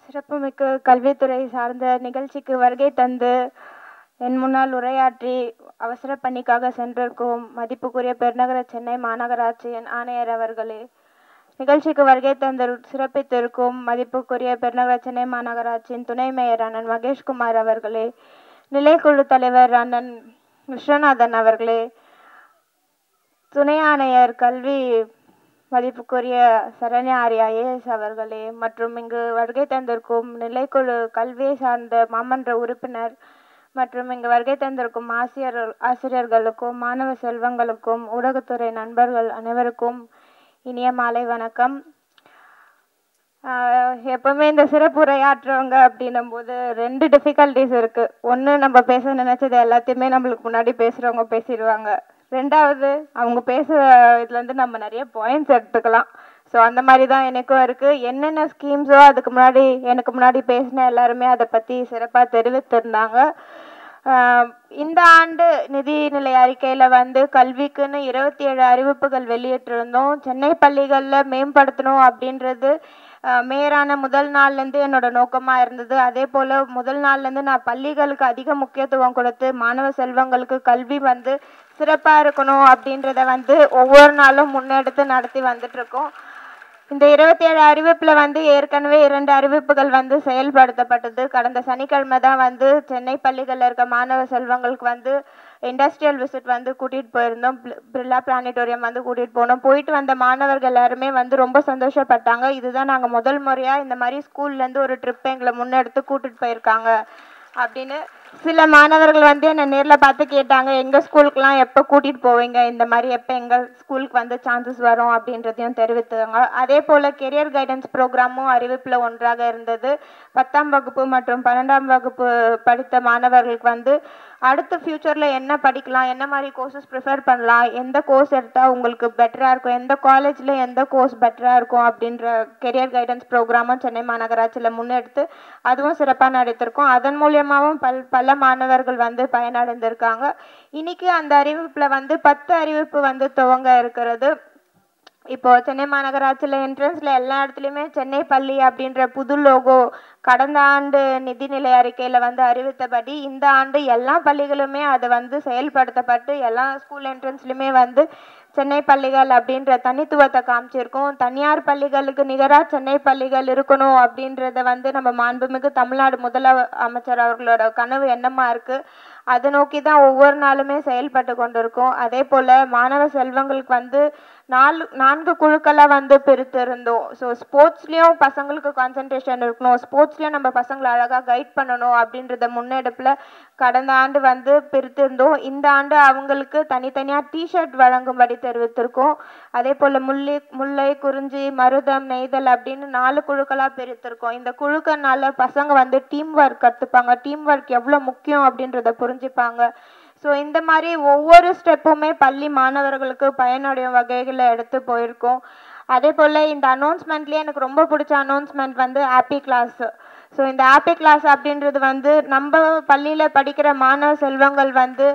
சிறப்புமிக்க கல்வித்துறை சார்ந்த நிகழ்ச்சிக்கு வருகை தந்து என் முன்னால் உரையாற்றி அவசர பணிக்காக சென்றிருக்கும் மதிப்புக்குரிய பெருநகர சென்னை மாநகராட்சியின் ஆணையர் அவர்களே நிகழ்ச்சிக்கு வருகை தந்து சிறப்பித்திருக்கும் மதிப்புக்குரிய பெருநகர சென்னை மாநகராட்சியின் துணை மேயர் அண்ணன் மகேஷ்குமார் அவர்களே நிலைக்குழு தலைவர் அண்ணன் விஸ்வநாதன் அவர்களே துணை ஆணையர் கல்வி மதிப்புக்குரிய சரண்யா ஆர்யா ஐஏஎஸ் அவர்களே மற்றும் இங்கு வருகை தந்திருக்கும் நிலைக்குழு கல்வியை சார்ந்த மாமன்ற உறுப்பினர் மற்றும் இங்கு வருகை தந்திருக்கும் ஆசிரியர் ஆசிரியர்களுக்கும் மாணவ செல்வங்களுக்கும் ஊடகத்துறை நண்பர்கள் அனைவருக்கும் இனிய மாலை வணக்கம் ஆஹ் எப்பவுமே இந்த சிறப்புரையாற்றுறவங்க அப்படின்னும் போது ரெண்டு டிஃபிகல்ட்டிஸ் இருக்கு ஒன்று நம்ம பேச நினைச்சது எல்லாத்தையுமே நம்மளுக்கு முன்னாடி பேசுறவங்க பேசிடுவாங்க ரெண்டாவது அவங்க பேசுகிற இதுலேருந்து நம்ம நிறைய பாயிண்ட்ஸ் எடுத்துக்கலாம் ஸோ அந்த மாதிரி தான் எனக்கும் இருக்குது என்னென்ன ஸ்கீம்ஸோ அதுக்கு முன்னாடி எனக்கு முன்னாடி பேசின எல்லாருமே அதை பற்றி சிறப்பாக தெரிவித்திருந்தாங்க ஆஹ் இந்த ஆண்டு நிதிநிலை அறிக்கையில் வந்து கல்விக்குன்னு இருபத்தி ஏழு அறிவிப்புகள் வெளியிட்டிருந்தோம் சென்னை பள்ளிகளில் மேம்படுத்தணும் அப்படின்றது ஆஹ் மேயரான முதல் நாள்லேருந்து என்னோட நோக்கமாக இருந்தது அதே போல் முதல் நாள்லேருந்து நான் பள்ளிகளுக்கு அதிக முக்கியத்துவம் கொடுத்து மாணவ செல்வங்களுக்கு கல்வி வந்து சிறப்பாக இருக்கணும் அப்படின்றத வந்து ஒவ்வொரு நாளும் முன்னெடுத்து நடத்தி வந்துட்டு இருக்கோம் இந்த இருபத்தி ஏழு அறிவிப்பில் வந்து ஏற்கனவே இரண்டு அறிவிப்புகள் வந்து செயல்படுத்தப்பட்டது கடந்த சனிக்கிழமை தான் வந்து சென்னை பள்ளிகளில் இருக்க மாணவ செல்வங்களுக்கு வந்து இண்டஸ்ட்ரியல் விசிட் வந்து கூட்டிகிட்டு போயிருந்தோம் பிர்- பிர்லா பிளானிட்டோரியம் வந்து கூட்டிகிட்டு போனோம் போயிட்டு வந்த மாணவர்கள் எல்லாருமே வந்து ரொம்ப சந்தோஷப்பட்டாங்க இதுதான் நாங்கள் முதல் முறையாக இந்த மாதிரி ஸ்கூல்லேருந்து ஒரு ட்ரிப் எங்களை முன்னெடுத்து கூட்டிகிட்டு போயிருக்காங்க அப்படின்னு சில மாணவர்கள் வந்து என்னை நேரில் பார்த்து கேட்டாங்க எங்கள் ஸ்கூலுக்குலாம் எப்போ கூட்டிகிட்டு போவீங்க இந்த மாதிரி எப்போ எங்கள் ஸ்கூலுக்கு வந்து சான்சஸ் வரும் அப்படின்றதையும் தெரிவித்தாங்க அதே போல் கெரியர் கைடன்ஸ் ப்ரோக்ராமும் அறிவிப்பில் ஒன்றாக இருந்தது பத்தாம் வகுப்பு மற்றும் பன்னெண்டாம் வகுப்பு படித்த மாணவர்களுக்கு வந்து அடுத்த ஃப்யூச்சரில் என்ன படிக்கலாம் என்ன மாதிரி கோர்சஸ் ப்ரிஃபர் பண்ணலாம் எந்த கோர்ஸ் எடுத்தால் உங்களுக்கு பெட்டராக இருக்கும் எந்த காலேஜில் எந்த கோர்ஸ் பெட்டராக இருக்கும் அப்படின்ற கெரியர் கைடன்ஸ் ப்ரோக்ராமும் சென்னை மாநகராட்சியில் முன்னெடுத்து அதுவும் சிறப்பாக நடத்திருக்கோம் அதன் மூலியமாகவும் பல் பல மாணவர்கள் வந்து பயனடைந்திருக்காங்க இன்னைக்கு அந்த அறிவிப்பில் வந்து பத்து அறிவிப்பு வந்து துவங்க இருக்கிறது இப்போ சென்னை மாநகராட்சியில் என்ட்ரன்ஸில் எல்லா இடத்துலையுமே சென்னை பள்ளி அப்படின்ற புது லோகோ கடந்த ஆண்டு நிதிநிலை அறிக்கையில் வந்து அறிவித்தபடி இந்த ஆண்டு எல்லா பள்ளிகளுமே அது வந்து செயல்படுத்தப்பட்டு எல்லா ஸ்கூல் என்ட்ரன்ஸ்லையுமே வந்து சென்னை பள்ளிகள் அப்படின்ற தனித்துவத்தை காமிச்சிருக்கோம் தனியார் பள்ளிகளுக்கு நிகராக சென்னை பள்ளிகள் இருக்கணும் அப்படின்றத வந்து நம்ம மாண்புமிகு தமிழ்நாடு முதல அமைச்சர் அவர்களோட கனவு என்னமா இருக்கு அதை நோக்கி தான் ஒவ்வொரு நாளுமே செயல்பட்டு கொண்டிருக்கோம் அதே போல் மாணவ செல்வங்களுக்கு வந்து நாலு நான்கு குழுக்களாக வந்து பிரித்திருந்தோம் ஸோ ஸ்போர்ட்ஸ்லேயும் பசங்களுக்கு கான்சன்ட்ரேஷன் இருக்கணும் ஸ்போர்ட்ஸ்லேயும் நம்ம பசங்களை அழகாக கைட் பண்ணணும் அப்படின்றத முன்னெடுப்பில் கடந்த ஆண்டு வந்து பிரித்திருந்தோம் இந்த ஆண்டு அவங்களுக்கு தனித்தனியாக டிஷர்ட் வழங்கும்படி தெரிவித்திருக்கோம் அதே போல் முல்லை முல்லை குறிஞ்சி மருதம் நெய்தல் அப்படின்னு நாலு குழுக்களாக பிரித்திருக்கோம் இந்த குழுக்கனால பசங்க வந்து டீம் ஒர்க் கற்றுப்பாங்க டீம் ஒர்க் எவ்வளோ முக்கியம் அப்படின்றத புரிஞ்சுப்பாங்க ஸோ இந்த மாதிரி ஒவ்வொரு ஸ்டெப்புமே பள்ளி மாணவர்களுக்கு பயனடையும் வகையில் எடுத்து போயிருக்கோம் அதே போல் இந்த அனௌன்ஸ்மெண்ட்லேயே எனக்கு ரொம்ப பிடிச்ச அனௌன்ஸ்மெண்ட் வந்து ஹாப்பி கிளாஸ் ஸோ இந்த ஹாப்பி கிளாஸ் அப்படின்றது வந்து நம்ம பள்ளியில் படிக்கிற மாணவ செல்வங்கள் வந்து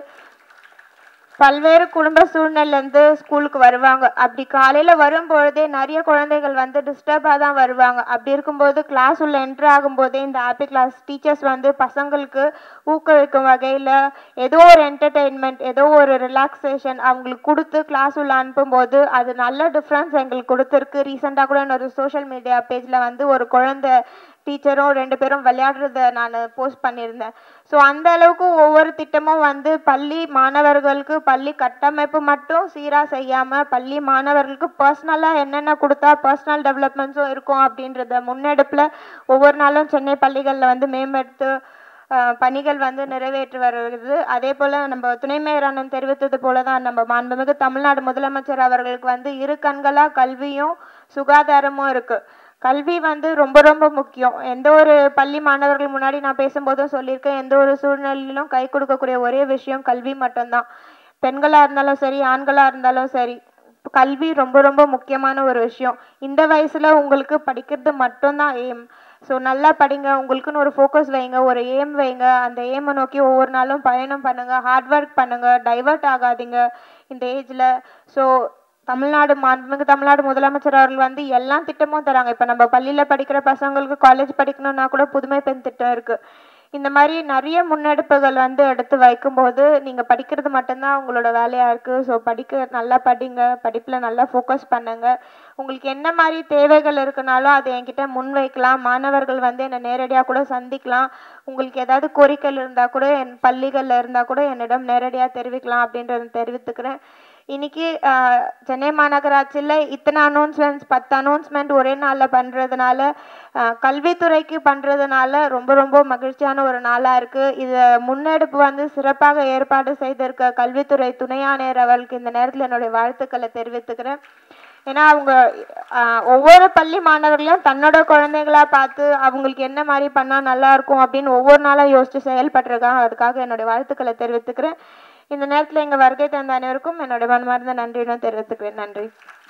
பல்வேறு குடும்ப சூழ்நிலையிலேருந்து ஸ்கூலுக்கு வருவாங்க அப்படி காலையில் வரும்பொழுதே நிறைய குழந்தைகள் வந்து டிஸ்டர்பாக தான் வருவாங்க அப்படி இருக்கும்போது கிளாஸ் உள்ள என்ட்ரு ஆகும்போதே இந்த ஹாப்பி கிளாஸ் டீச்சர்ஸ் வந்து பசங்களுக்கு ஊக்குவிக்கும் வகையில் ஏதோ ஒரு என்டர்டெயின்மெண்ட் ஏதோ ஒரு ரிலாக்ஸேஷன் அவங்களுக்கு கொடுத்து கிளாஸ் உள்ள அனுப்பும்போது அது நல்ல டிஃப்ரென்ஸ் எங்களுக்கு கொடுத்துருக்கு ரீசெண்டாக கூட என்னோட சோஷியல் மீடியா பேஜில் வந்து ஒரு குழந்தை டீச்சரும் ரெண்டு பேரும் விளையாடுறத நான் போஸ்ட் பண்ணியிருந்தேன் ஸோ அந்த அளவுக்கு ஒவ்வொரு திட்டமும் வந்து பள்ளி மாணவர்களுக்கு பள்ளி கட்டமைப்பு மட்டும் சீராக செய்யாமல் பள்ளி மாணவர்களுக்கு பர்சனலாக என்னென்ன கொடுத்தா பர்சனல் டெவலப்மெண்ட்ஸும் இருக்கும் அப்படின்றத முன்னெடுப்பில் ஒவ்வொரு நாளும் சென்னை பள்ளிகளில் வந்து மேம்படுத்து அஹ், பணிகள் வந்து நிறைவேற்றி வருகிறது அதே போல் நம்ம துணை மேயர் அண்ணன் தெரிவித்தது போல தான் நம்ம மாண்புமிகு தமிழ்நாடு முதலமைச்சர் அவர்களுக்கு வந்து இரு கண்களாக கல்வியும் சுகாதாரமும் இருக்குது கல்வி வந்து ரொம்ப ரொம்ப முக்கியம் எந்த ஒரு பள்ளி மாணவர்கள் முன்னாடி நான் பேசும்போதும் சொல்லியிருக்கேன் எந்த ஒரு சூழ்நிலையிலும் கை கொடுக்கக்கூடிய ஒரே விஷயம் கல்வி மட்டும்தான் பெண்களாக இருந்தாலும் சரி ஆண்களாக இருந்தாலும் சரி கல்வி ரொம்ப ரொம்ப முக்கியமான ஒரு விஷயம் இந்த வயசில் உங்களுக்கு படிக்கிறது மட்டும்தான் எய்ம் ஸோ நல்லா படிங்க உங்களுக்குன்னு ஒரு ஃபோக்கஸ் வைங்க ஒரு எய்ம் வைங்க அந்த எய்மை நோக்கி ஒவ்வொரு நாளும் பயணம் பண்ணுங்க ஹார்ட் ஒர்க் பண்ணுங்க டைவர்ட் ஆகாதீங்க இந்த ஏஜில் ஸோ தமிழ்நாடு மாண்புமிகு தமிழ்நாடு முதலமைச்சர் அவர்கள் வந்து எல்லா திட்டமும் தராங்க இப்போ நம்ம பள்ளியில் படிக்கிற பசங்களுக்கு காலேஜ் படிக்கணும்னா கூட புதுமை பெண் திட்டம் இருக்கு இந்த மாதிரி நிறைய முன்னெடுப்புகள் வந்து எடுத்து வைக்கும்போது நீங்கள் படிக்கிறது மட்டும்தான் உங்களோட வேலையாக இருக்குது ஸோ படிக்க நல்லா படிங்க படிப்பில் நல்லா ஃபோக்கஸ் பண்ணுங்க உங்களுக்கு என்ன மாதிரி தேவைகள் இருக்குனாலும் அதை என்கிட்ட முன் வைக்கலாம் மாணவர்கள் வந்து என்னை நேரடியாக கூட சந்திக்கலாம் உங்களுக்கு ஏதாவது கோரிக்கைகள் இருந்தால் கூட என் பள்ளிகளில் இருந்தால் கூட என்னிடம் நேரடியாக தெரிவிக்கலாம் அப்படின்றத தெரிவித்துக்கிறேன் இன்னைக்கு ஆஹ், சென்னை மாநகராட்சியில் இத்தனை அனௌன்ஸ்மெண்ட்ஸ் பத்து அனௌன்ஸ்மெண்ட் ஒரே நாளில் பண்ணுறதுனால கல்வித்துறைக்கு பண்ணுறதுனால ரொம்ப ரொம்ப மகிழ்ச்சியான ஒரு நாளாக இருக்குது இது முன்னெடுப்பு வந்து சிறப்பாக ஏற்பாடு செய்திருக்க கல்வித்துறை துணை ஆணையர் அவர்களுக்கு இந்த நேரத்தில் என்னுடைய வாழ்த்துக்களை தெரிவித்துக்கிறேன் ஏன்னா அவங்க ஆஹ், ஒவ்வொரு பள்ளி மாணவர்களையும் தன்னோட குழந்தைகளா பார்த்து அவங்களுக்கு என்ன மாதிரி பண்ணால் நல்லா இருக்கும் அப்படின்னு ஒவ்வொரு நாளும் யோசிச்சு செயல்பட்டிருக்காங்க அதுக்காக என்னுடைய வாழ்த்துக்களை தெரிவித்துக்கிறேன் இந்த நேரத்தில் எங்கள் வருகை தந்த அனைவருக்கும் என்னுடைய மனமார்ந்த நன்றியினும் தெரிவித்துக்கிறேன் நன்றி